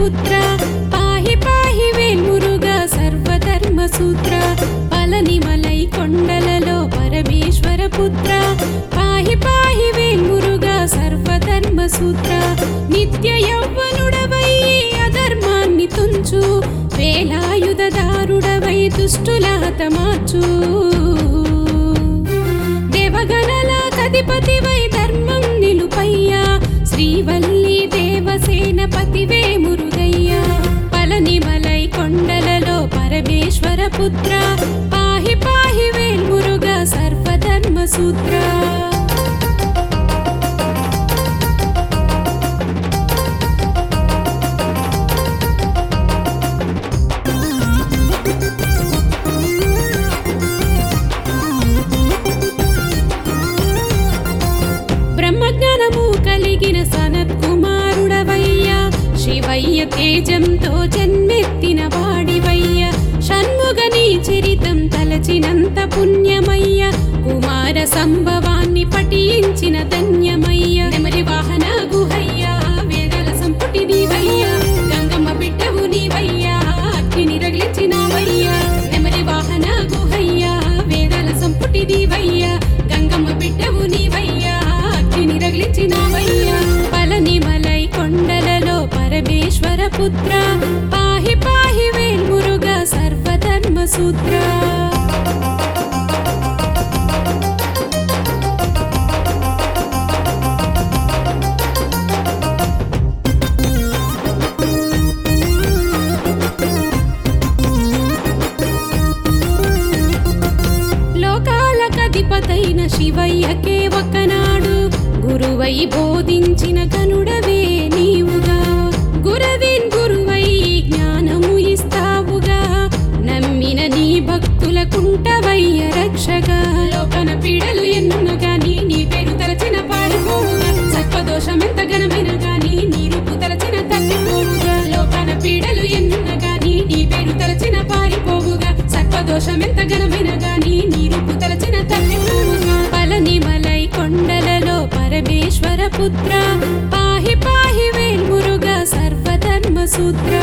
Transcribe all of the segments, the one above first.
పుత్ర పాహి పాహి వేల్మురుగా సర్వధర్మ సూత్ర పలనిమలై కొండలలో పరమేశ్వర పుత్ర పాహి పాహి వేల్మురుగా సర్వధర్మ సూత్ర నిత్య యౌవనుడవై అధర్మాన్ని తుంచు వేలాయుధదారుడవై దుష్టుల హతమార్చు దేవగణల కధిపతివై ధర్మం నిలుపయ్యా శ్రీవల్లి దేవసేన పతివే మురుగయ్యా పలనిమలై కొండలలో పరమేశ్వర పుత్ర పాహి పాహి వేల్మురుగా సర్వధర్మ సూత్ర బ్రహ్మజ్ఞానము కలిగిన సనత్ కుమారుడవయ్యా శివయ్య తేజంతో జన్మెత్తిన వాడివయ్య షణ్ముగని చరితం తలచినంత పుణ్యమయ్య కుమార సంభవాన్ని పఠించిన ధన్యమయ్య నెమలి వాహన గుహయ్యా వేదల సంపుటి నీవయ్యా గంగమ్మ బిడ్డవు నీవయ్యా అగ్ని రగిలించినావయ్యా నెమలి వాహన గుహయ్యా వేదల సంపుటి నీవయ్యా గంగమ్మ బిడ్డవు నీవయ్యా అగ్ని రగిలించినావయ్యా పలనిమలై కొండలలో పరమేశ్వర పుత్ర పాహి పాహి వేల్మురుగా సర్వధర్మ సూత్ర లోకాలకధిపతైన శివయ్యకే ఒకనాడు గురువై బోధించిన కనుడవే నీవుగా గురవిన్ గురువై జ్ఞానము ఇస్తావుగా నమ్మిన నీ భక్తులకుంటవయ్య రక్షగా లోకన పీడలు ఎన్నున్న గాని నీ పేరు తలచిన పాడిపోవుగా సర్పదోషం ఎంత ఘనమైన గాని నీ రూపు తలచిన తప్పిపోవుగా లోకన పీడలు ఎన్నున్న గాని నీ పేరు తలచిన పారిపోవుగా సర్పదోషం ఎంత ఘనమైన గాని నీ రూపు తలచిన తప్పిపోవుగా పలనిమలై కొండలలో పరమేశ్వర పుత్ర పాహి పాహి వేల్మురుగా సర్వధర్మ సూత్ర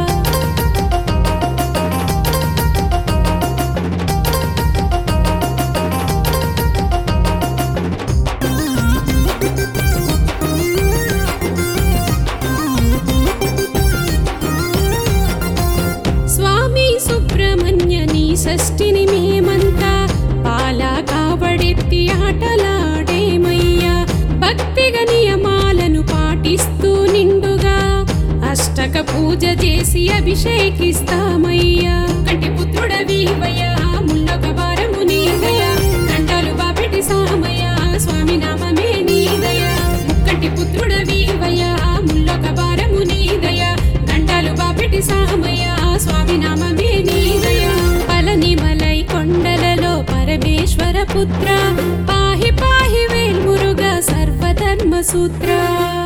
స్వామి సుబ్రహ్మణ్య నీ షష్ఠిని మేమంతా పాలా కావడెత్తి ఆటలాడేమయ్యా భక్తిగా నియమాలను పాటిస్తూ నిండుగా అష్టక పూజ చేసి అభిషేకిస్తామయ్యా కంటి పుత్రుడవీవయ్యా ముల్లొక వారము నీదయా కండాలు బాపెట్టి సామయ్యా స్వామి నామమే నీదయా ముక్కంటి పుత్రుడవీవయ్యా ముల్లొక వారము నీదయా గండాలు బాపెట్టి సామయ్యా స్వామి నామమే నీదయా పలనిమలై కొండలలో పరమేశ్వర పుత్ర పాహి పాహి వేల్మురుగా సర్వధర్మ సూత్ర